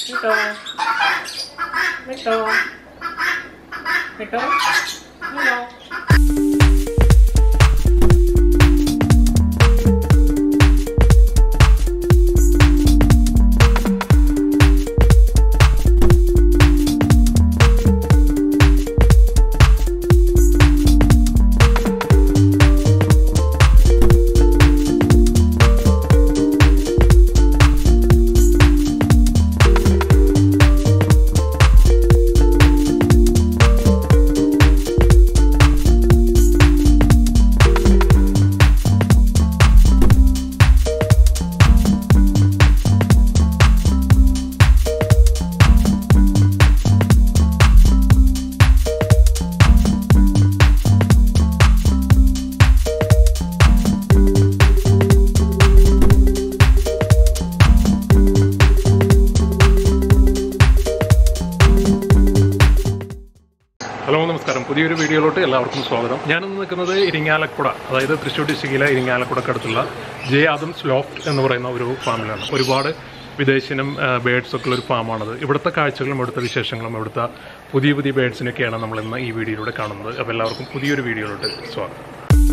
Mito. Mito. Mito. Mito. Hello നമസ്കാരം പുതിയൊരു വീഡിയോയിലോട്ട് എല്ലാവർക്കും സ്വാഗതം ഞാനിന്ന് നിൽക്കുന്നത് ഇരിങ്ങാലക്കുട അതായത് തൃശ്ശൂർ ഡിസ്ട്രിക്റ്റിലെ ഇരിങ്ങാലക്കുടക്കടുത്തുള്ള ജെ ആദംസ് ലോഫ്റ്റ് എന്ന് പറയുന്ന ഒരു ഫാമിലാണ് ഒരുപാട് വിദേശിനും ബേഡ്സ് ഒക്കെ ഉള്ള ഒരു ഫാമാണത് ഇവിടുത്തെ കാഴ്ചകളും ഇവിടുത്തെ വിശേഷങ്ങളും ഇവിടുത്തെ പുതിയ പുതിയ ബേഡ്സിനൊക്കെയാണ് നമ്മൾ ഇന്ന് ഈ വീഡിയോയിലൂടെ കാണുന്നത് അപ്പോൾ എല്ലാവർക്കും പുതിയൊരു വീഡിയോയിലോട്ട് സ്വാഗതം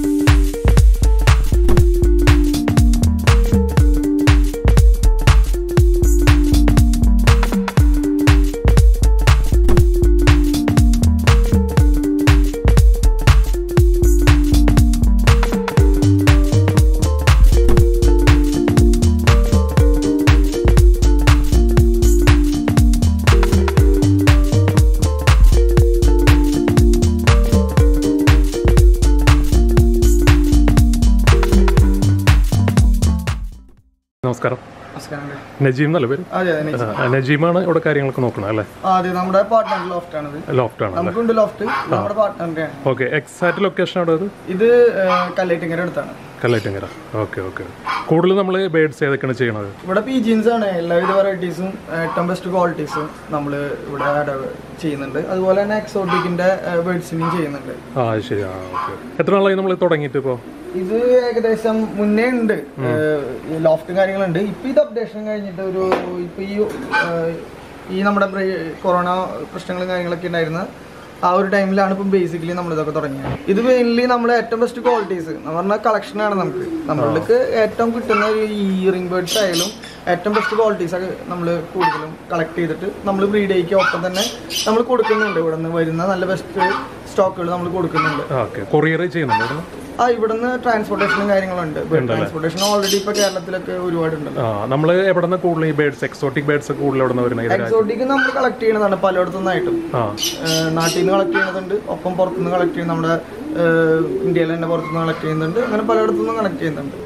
നമസ്കാരം നമസ്കാരം നജീം എന്നല്ല പേര് അതെ അതെ നെയ്ച്ചി. ആ, നജീമാണ് ഇവിടെ കാര്യങ്ങളൊക്കെ നോക്കണം അല്ലേ ആ, അതെ നമ്മുടെ പാർട്ട്ണർ ലോഫ്റ്റ് ആണിത് ലോഫ്റ്റ് ആണ് അല്ലേ നമുക്കുണ്ട് ലോഫ്റ്റ് നമ്മുടെ പാർട്ട്ണറിന്റെ ആണ് ഓക്കെ എക്സാക്ട് ലൊക്കേഷൻ അവിടെ അത് ഇത് കല്ലേറ്റിങ്ങര അടുത്താണ് കല്ലൈറ്റങ്കര ഓക്കെ ഓക്കെ കൂടുതൽ നമ്മൾ ബേഡ്സ് ഏതൊക്കെയാണ് ചെയ്യണത് ഇവിടെ പി ജീൻസ് ആണ് എല്ലാവിധ വെറൈറ്റീസും ഏറ്റവും ബെസ്റ്റ് ക്വാളിറ്റീസും നമ്മൾ ഇവിടെ add ചെയ്യുന്നുണ്ട് അതുപോലെ തന്നെ എക്സോട്ടിക്കിന്റെ ബേഡ്സിനെയും ചെയ്യുന്നുണ്ട് ആ അത് ശരി ആ ഓക്കെ എത്ര നാളായി നമ്മൾ തുടങ്ങിയിട്ട് ഇപ്പോൾ ഇത് ഏകദേശം മുന്നേ ഉണ്ട് ലോഫ്റ്റും കാര്യങ്ങളുണ്ട് ഇപ്പൊ ഇത് അപ്ഡേഷൻ കഴിഞ്ഞിട്ട് ഒരു ഇപ്പൊ ഈ ഏഹ്, ഈ നമ്മുടെ കൊറോണ പ്രശ്നങ്ങളും കാര്യങ്ങളൊക്കെ ഉണ്ടായിരുന്ന ആ ഒരു ടൈമിലാണ് ഇപ്പം ബേസിക്കലി നമ്മൾ ഇതൊക്കെ തുടങ്ങിയത് ഇത് മെയിൻലി നമ്മൾ ഏറ്റവും ബെസ്റ്റ് ക്വാളിറ്റീസ് എന്ന് പറഞ്ഞാൽ കളക്ഷനാണ് നമുക്ക് നമ്മൾക്ക് ഏറ്റവും കിട്ടുന്ന ഒരു ഇയറിംഗ് ബേർഡ്സ് ആയാലും ഏറ്റവും ബെസ്റ്റ് ക്വാളിറ്റീസ് ഒക്കെ നമ്മൾ കൂടുതലും കളക്ട് ചെയ്തിട്ട് നമ്മൾ ബ്രീഡേക്ക് ഒപ്പം തന്നെ നമ്മൾ കൊടുക്കുന്നുണ്ട് ഇവിടെ നിന്ന് വരുന്ന നല്ല ബെസ്റ്റ് സ്റ്റോക്കുകൾ നമ്മൾ കൊടുക്കുന്നുണ്ട് ഓക്കെ കൊറിയർ ചെയ്യുന്നുണ്ട് ഇവിടെ ആ ഇവിടുന്ന് ട്രാൻസ്പോർട്ടേഷനും കാര്യങ്ങളുണ്ട് ട്രാൻസ്പോർട്ടേഷൻ ഓൾറെഡി ഇപ്പൊ കേരളത്തിലൊക്കെ ഒരുപാടുണ്ട് ആ നമ്മൾ എവിടെ നിന്ന് കൂടുതൽ ഈ ബേഡ്സ് എക്സോട്ടിക് ബേഡ്സ് കൂടുതൽ എവിടെ നിന്ന് വരുന്നത് ഇത് എക്സോട്ടിക് നമ്മൾ കളക്ട് ചെയ്യണതാണ് പലയിടത്തുനിന്നായിട്ടും ആ ഏഹ് നാട്ടിൽ നിന്ന് കളക്ട് ചെയ്യുന്നുണ്ട് ഒപ്പം പുറത്തുനിന്ന് കളക്ട് ചെയ്യുന്ന നമ്മുടെ ഏഹ് ഇന്ത്യയിൽ തന്നെ പുറത്തുനിന്ന് കളക്ട് ചെയ്യുന്നുണ്ട് അങ്ങനെ പലയിടത്തുനിന്നും കളക്ട് ചെയ്യുന്നുണ്ട്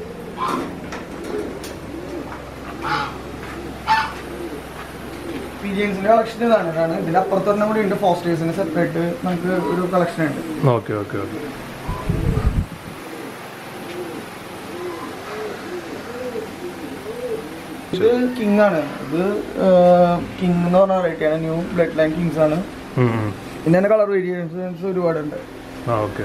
പിജിയൻസിന്റെ കളക്ഷൻ ഇതാണ് ഇതാണ് ഇതിന്റെ അപ്പുറത്ത് തന്നെ കൂടി ഉണ്ട് ഫോസ്റ്റേഴ്സിന് സെപ്പറേറ്റ് നമുക്ക് ഒരു കളക്ഷൻ ഉണ്ട് ഓക്കെ ഓക്കെ ഓക്കെ ഇത് കിങ് ആണ് ഇത് കിങ് എന്ന് പറഞ്ഞ വെറൈറ്റി ആണ് ന്യൂ ബ്ലഡ് ലൈൻ കിങ്സ് ആണ് പിന്നെ അതിന്റെ കളർ വേരിയേഷൻസ് ഒരുപാടുണ്ട് ആ ഓക്കെ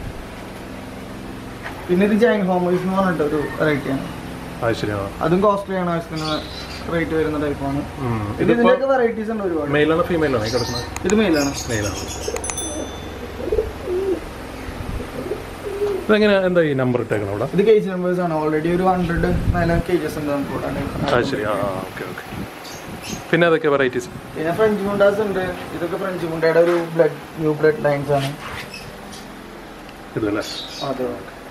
പിന്നെ ഇത് ജൈൻ ഹോമേഴ്സ് എന്ന് പറഞ്ഞിട്ട് ഒരു വെറൈറ്റി ആണ് അത് ശരി ആ അതും കോസ്റ്റ്ലി ആണ് ആവശ്യത്തിന് റേറ്റ് വരുന്ന ടൈപ്പാണ് ഉം. ഇത് ഇതിപ്പോ ഇതിന്റെയൊക്കെ വെറൈറ്റീസ് ഉണ്ട് ഒരുപാട് മെയിലാണോ ഫീമെയിലാണോ ഈ കിടക്കുന്നത് ഇത് മെയിലാണ് മെയിലാണ് ഇതെങ്ങനെ എന്താ ഈ നമ്പർ ഇട്ടേക്കണം അവിടെ ഇത് കേജ് നമ്പേഴ്സ് ആണ് ഓൾറെഡി ഒരു ഹൺഡ്രഡ് മേലെ കേജസ് ഉണ്ട് നമുക്ക് ഇവിടെ അത് ശരി ആ ഓക്കെ ഓക്കെ പിന്നെ അതൊക്കെ വെറൈറ്റീസ് പിന്നെ ഫ്രഞ്ച് മുണ്ടാസ് ഉണ്ട് ഇതൊക്കെ ഫ്രഞ്ച് മുണ്ടയുടെ ഒരു ബ്ലഡ് ന്യൂ ബ്ലഡ് ലൈൻസ് ആണ് ഇതല്ലേ അതെ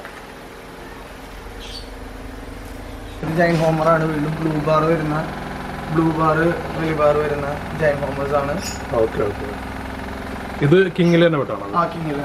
ഇത് ജൈൻ ഹോമർ ആണ് വീണ്ടും ബ്ലൂ ബാർ വരുന്ന ബ്ലൂ ബാർ ബ്ലൂ ബാർ വരുന്ന ജൈൻ ഹോമേഴ്സ് ആണ് ഓക്കെ ഓക്കെ ഇത് കിങ്ങിൽ തന്നെ വിട്ടാണോ ആ കിങ്ങില്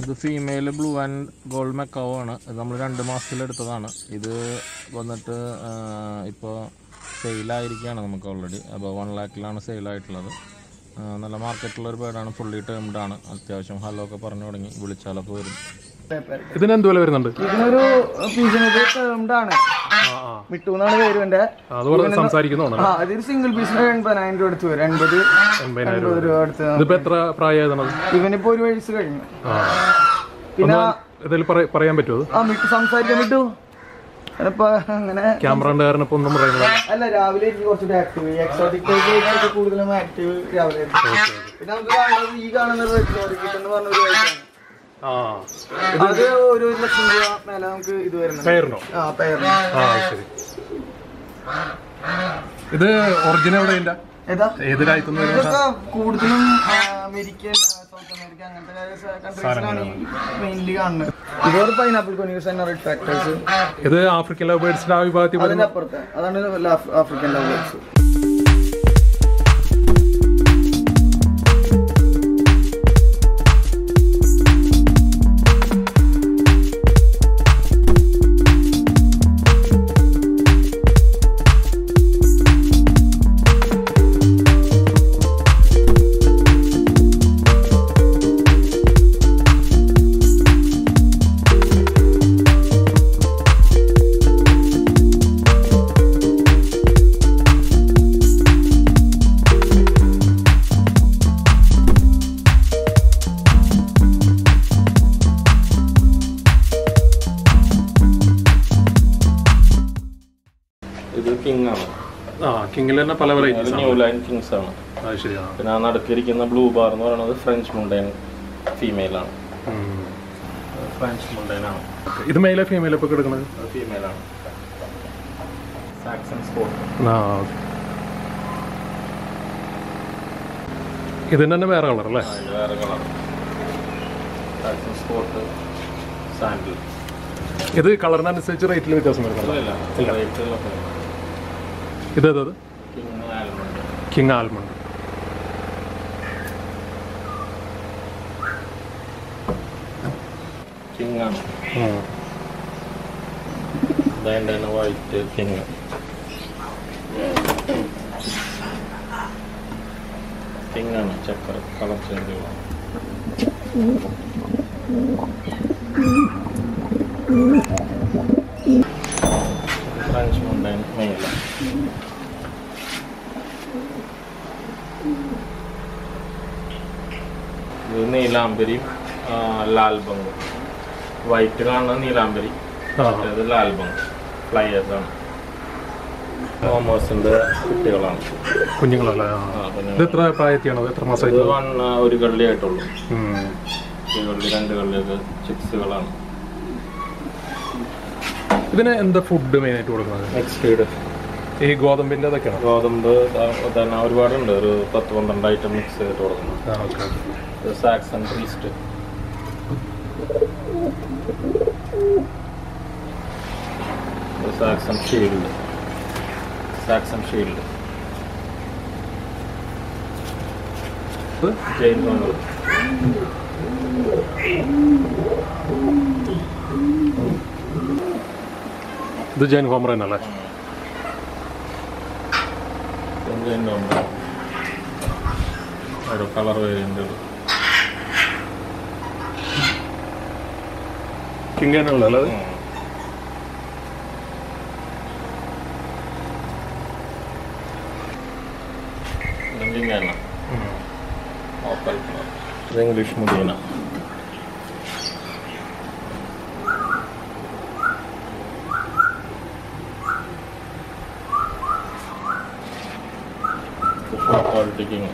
ഇത് female blue and gold macaw ആണ് ഇത് നമ്മൾ രണ്ട് മാസത്തിലെടുത്തതാണ് ഇത് വന്നിട്ട് ഇപ്പോൾ സെയിലായിരിക്കുകയാണ് നമുക്ക് ഓൾറെഡി അപ്പോൾ വൺ ലാക്കിലാണ് സെയിലായിട്ടുള്ളത് ആ, നല്ല മാർക്കറ്റുള്ള ഒരു ബേഡാണ് ഫുള്ളി ടേംഡ് ആണ് അത്യാവശ്യം ഹലോ ഒക്കെ പറഞ്ഞു തുടങ്ങി വിളിച്ചാലൊക്കെ വരും ഇതിന് എന്ത് വില വരുന്നുണ്ട് ഇതിനൊരു പീസിന് ടേംഡ് ആണ് ആ ആ മിട്ടു എന്നാണ് പേര് എന്റെ ആ, അത് പറഞ്ഞ് സംസാരിക്കുന്നതാണ് ആ ഇതൊരു സിംഗിൾ പീസിന് എൺപതിനായിരം രൂപ അടുത്ത് വരും എൺപത് എൺപതിനായിരം എൺപത് രൂപ അടുത്ത് ഇതിപ്പോ എത്ര പ്രായമായതാണത് ഇവനിപ്പോ ഒരു വയസ്സ് കഴിഞ്ഞു ആ പിന്നെ ഇതിൽ പറയാൻ പറ്റുമോ അത് ആ മിട്ടു സംസാരിക്കാൻ വിട്ടു ഇപ്പൊ അങ്ങനെ ക്യാമറക്കാരനെ ഇപ്പൊ ഒന്നും പറയുന്നത് അല്ല രാവിലെ എനിക്ക് കുറച്ചുകൂടി ആക്റ്റീവ് എക്സോട്ടിക് കൂടുതലും ആക്റ്റീവ് രാവിലെ ആയിരിക്കും. പിന്നെ നമുക്ക് കാണുന്നത് ഈ കാണുന്നത് എക്സോട്ടിക് എന്ന് പറഞ്ഞ ഒരു വയസ്സാണ് ആ അത് ഒരു ഒരു ലക്ഷം രൂപ മേലെ നമുക്ക് ഇത് വരുന്നുണ്ട് പേരിനോ ആ പേര് ആ ശരി ഇത് ഒറിജിനൽ എവിടെ ഇതിന്റെ ഏതാ ഏത് രാജ്യത്തുനിന്ന് വരുന്ന ഇതൊക്കെ കൂടുതലും ആ, അമേരിക്കൻ ആ, സൗത്ത് അമേരിക്ക അങ്ങനത്തെ കൺട്രീസിലാണ് മെയിൻലി കാണുന്നത് ഇതൊരു പൈനാപ്പിൾ കൊനീസ് തന്നെ റെഡ് ഫാക്ടേഴ്സ് ഇത് ആഫ്രിക്കൻ ലവ് ബേർഡ്സിന്റെ ആ വിഭാഗത്തിൽ അതിന്റെ വരുന്ന അപ്പുറത്തെ അതാണ് ആഫ്- ആഫ്രിക്കൻ ലവേഴ്സ് ഇത് കിങ് ആണ് ആ കിങ്ങിൽ തന്നെ പല വെറൈറ്റീസ് ന്യൂ ലൈൻ കിങ്സ് ആണ് അത് ശരിയാണ് പിന്നെ ആ നടുക്കിരിക്കുന്ന ബ്ലൂ ബാർ എന്ന് പറയുന്നത് ഫ്രഞ്ച് മുണ്ടൈൻ ഫീമെയിൽ ആണ് ഫ്രഞ്ച് മുണ്ടൈൻ ആണ് ഇത് മെയിലെ ഫീമെയിൽ ഇപ്പൊ കിടക്കുന്നത് അത് ഫീമെയിൽ ആണ് സാക്സൺ സ്പോട്ട് ആ okay. ഇതിന് തന്നെ വേറെ കളർ അല്ലേ അതിന് വേറെ കളർ സാക്സൺ സ്പോട്ട് സാൻഡിൽ ഇത് കളറിനനുസരിച്ച് റേറ്റിൽ വ്യത്യാസം വരുന്നുണ്ട് ഇല്ല റേറ്റ് ഇത് ഏതത് king almond king almond king ആണ് അതിൻ്റെ തന്നെ വൈറ്റ് കിങ് കിങ് ആണ് ചക്കര കളർ ചേഞ്ചുകളാണ് ഫ്രഞ്ച് മുണ്ടൈൻ മെയില ഇത് നീലാംബരിയും ആ, ലാൽ ബംഗും വൈറ്റ് കാണുന്നത് നീലാംബരി ആ ഇത് ലാൽ ബംഗ് ഫ്ലൈയേഴ്സ് ആണ് കോമേഴ്സിന്റെ കുട്ടികളാണ് കുഞ്ഞുങ്ങളല്ലേ ആ ആ, പിന്നെ ഇത് എത്ര പ്രായത്തിയാണോ എത്ര ഇത് മാസമായിട്ട് വൺ ഒരു കള്ളി ആയിട്ടുള്ളൂ ഉം. ഒരു കള്ളി രണ്ട് കള്ളിയൊക്കെ ചിക്സുകളാണ് ഇതിന് എന്താ ഫുഡ് മെയിൻ ആയിട്ട് കൊടുക്കുന്നത് മിക്സ് ഫീഡ് ഈ ഗോതമ്പിന്റെ അതൊക്കെയാണോ ഗോതമ്പ് ത- തന്നെ ഒരുപാടുണ്ട് ഒരു പത്ത് പന്ത്രണ്ട് ഐറ്റം മിക്സ് ചെയ്തിട്ട് കൊടുക്കുന്നത് ആ ഓക്കെ ഇത് സാക്സൺ ട്രീസ്റ്റ് ഇത് സാക്സൺ ഷീൽഡ് സാക്സൺ ഷീൽഡ് ജെയിൻ ഹോണർ ഇത് ജൈൻ ഹോമർ തന്നെയല്ലേ ജെയിൻ ഹോണർ ഓരോ കളർ വേരിയൻ്റുകൾ കിങ് തന്നെയുള്ളത് അല്ലേ ഇങ്ങനെ ഓപ്പൽ കളർ ഇത് ഇംഗ്ലീഷ് മുടീന ക്വാളിറ്റി കിങ്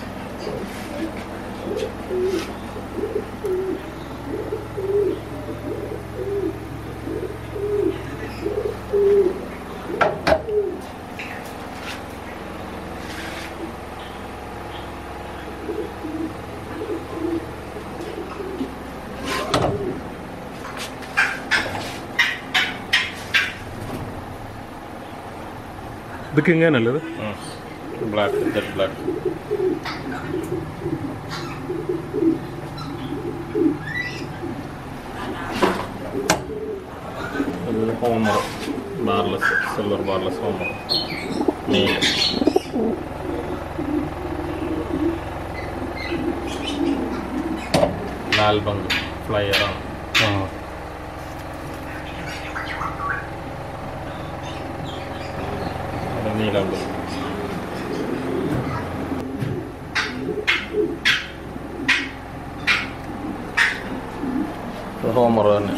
ഇത് കിങ് തന്നെയല്ലേ ഇത് black jet black homer barless silver barless homer നീല ലാൽബങ്ക് ഫ്ലയറാണ് ആ നീലുണ്ട് ഹോമർ തന്നെ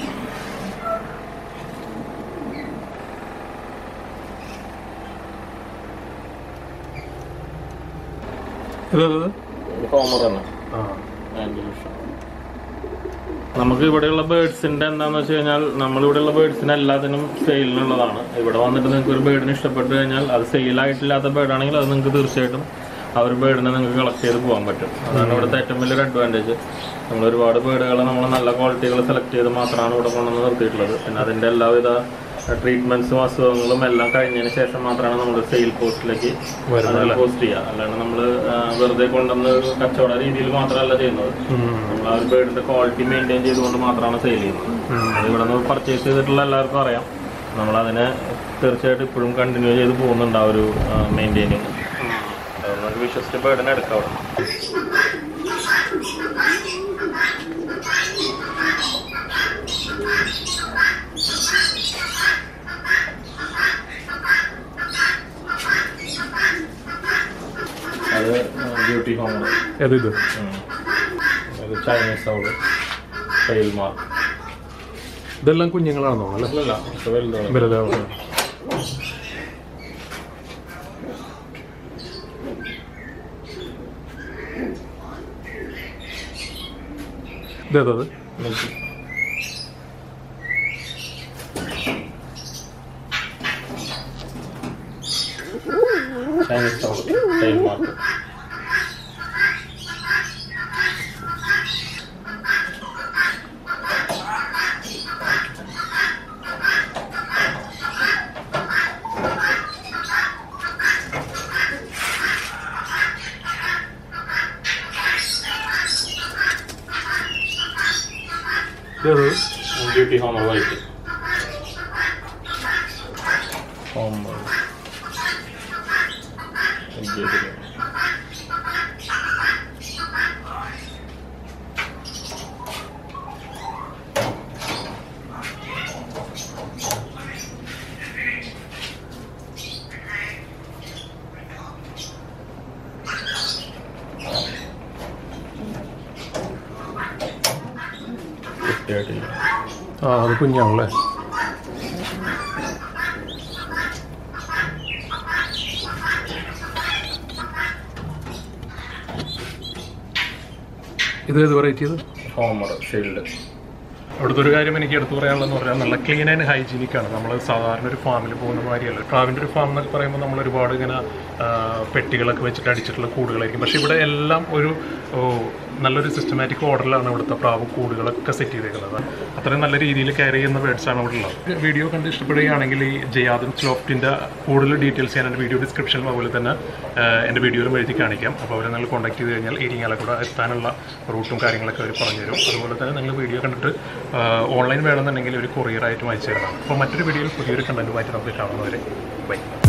ഇത് ഇത്? ഹോമർ തന്നെ ആ ആൻഡ്രൂഷൻ. നമുക്ക് ഇവിടെയുള്ള ബേഡ്സിന്റെ എന്താന്ന് വെച്ച് കഴിഞ്ഞാൽ നമ്മളിവിടെയുള്ള ബേഡ്സിന് എല്ലാത്തിനും സെയിലിനുള്ളതാണ് ഇവിടെ വന്നിട്ട് നിങ്ങൾക്ക് ഒരു ബേഡിന് ഇഷ്ടപ്പെട്ട് കഴിഞ്ഞാൽ അത് സെയിലായിട്ടില്ലാത്ത ബേഡാണെങ്കിൽ അത് നിങ്ങൾക്ക് തീർച്ചയായിട്ടും ആ ഒരു ബേഡിനെ നിങ്ങൾക്ക് കളക്ട് ചെയ്ത് പോകാൻ പറ്റും അതാണ് ഇവിടുത്തെ ഏറ്റവും വലിയൊരു അഡ്വാൻറ്റേജ് നമ്മൾ ഒരുപാട് ബേഡുകൾ നമ്മൾ നല്ല ക്വാളിറ്റികൾ സെലക്ട് ചെയ്ത് മാത്രമാണ് ഇവിടെ കൊണ്ടുവന്ന് നിർത്തിയിട്ടുള്ളത് പിന്നെ അതിന്റെ എല്ലാവിധ ട്രീറ്റ്മെന്റ്സും അസുഖങ്ങളും എല്ലാം കഴിഞ്ഞതിന് ശേഷം മാത്രമാണ് നമ്മൾ സെയിൽ പോസ്റ്റിലേക്ക് വരുന്നത് പോസ്റ്റ് ചെയ്യുക അല്ലാണ്ട് നമ്മൾ വെറുതെ കൊണ്ടുവന്ന് കച്ചവട രീതിയിൽ മാത്രമല്ല ചെയ്യുന്നത് നമ്മൾ ആ ഒരു ബേഡിന്റെ ക്വാളിറ്റി മെയിൻറ്റെയിൻ ചെയ്തുകൊണ്ട് മാത്രമാണ് സെയിൽ ചെയ്യുന്നത് അത് ഇവിടെ നിന്ന് പർച്ചേസ് ചെയ്തിട്ടുള്ള എല്ലാവർക്കും അറിയാം നമ്മൾ അതിനെ തീർച്ചയായിട്ടും ഇപ്പോഴും കണ്ടിന്യൂ ചെയ്ത് പോകുന്നുണ്ട് ആ ഒരു മെയിൻറ്റെയിനിങ് അതുകൊണ്ട് വിശ്വസിച്ച് ബേഡിനെ എടുക്കാം അവിടെ അത് ബ്യൂട്ടി ഹോമർ ഏത് ഇത് അത് ചൈനീസ് ഔഡ് ടൈൽ മാർക്ക് ഇതെല്ലാം കുഞ്ഞുങ്ങളാണോ അല്ല അല്ലല്ല ഇത് വലുതാണ് വലുതാണ് ഇതേതത് മിൽക്കി ചൈനീസ് ഔഡ് ടൈൽ മാർക്ക് ഇതേത് ബ്യൂട്ടി ഹോമർ വൈറ്റ് ഹോമർ വൃത്തിയായിട്ടില്ല ആ അത് കുഞ്ഞാണല്ലേ ഇത് ഏത് വെറൈറ്റി ഇത് ഹോമർ ഷീൽഡ് അവിടുത്തെ ഒരു കാര്യം എനിക്ക് എടുത്തു പറയാനുള്ളതെന്ന് പറഞ്ഞാൽ നല്ല ക്ലീൻ ആൻഡ് ഹൈജീനിക് ആണ് നമ്മൾ സാധാരണ ഒരു ഫാമിൽ പോകുന്ന മാതിരിയല്ല പ്രാവിൻ്റെ ഒരു ഫാം എന്നൊക്കെ പറയുമ്പോൾ നമ്മൾ ഒരുപാട് ഇങ്ങനെ ആ, പെട്ടികളൊക്കെ വെച്ചിട്ട് അടിച്ചിട്ടുള്ള കൂടുകളായിരിക്കും പക്ഷേ ഇവിടെ എല്ലാം ഒരു ഓ, നല്ലൊരു സിസ്റ്റമാറ്റിക് ഓർഡറിലാണ് ഇവിടുത്തെ പ്രാവ് കൂടുകളൊക്കെ സെറ്റ് ചെയ്തേക്കുന്നത് അത്രയും നല്ല രീതിയിൽ കെയർ ചെയ്യുന്ന ബേഡ്സാണ് ഇവിടെ ഉള്ളത് വീഡിയോ കണ്ട് ഇഷ്ടപ്പെടുകയാണെങ്കിൽ ഈ ജയാദൻ സ്ലോഫ്റ്റിൻ്റെ കൂടുതൽ ഡീറ്റെയിൽസ് ഞാൻ എൻ്റെ വീഡിയോ ഡിസ്ക്രിപ്ഷനിലും അതുപോലെ തന്നെ ആ, എൻ്റെ വീഡിയോയിലും എഴുതി കാണിക്കാം അപ്പോൾ അവരെ നിങ്ങൾ കോൺടാക്ട് ചെയ്ത് കഴിഞ്ഞാൽ ഇരിങ്ങാലക്കൂടെ എത്താനുള്ള റൂട്ടും കാര്യങ്ങളൊക്കെ അവർ പറഞ്ഞുതരും അതുപോലെ തന്നെ നിങ്ങൾ വീഡിയോ കണ്ടിട്ട് ഓൺലൈൻ വേണമെന്നുണ്ടെങ്കിൽ ഒരു കൊറിയറായിട്ടും അയച്ചു തരണം അപ്പോൾ മറ്റൊരു വീഡിയോയിൽ പുതിയൊരു കണ്ടന്റുമായിട്ട് നമുക്ക് കാണുന്നവരെ ബൈ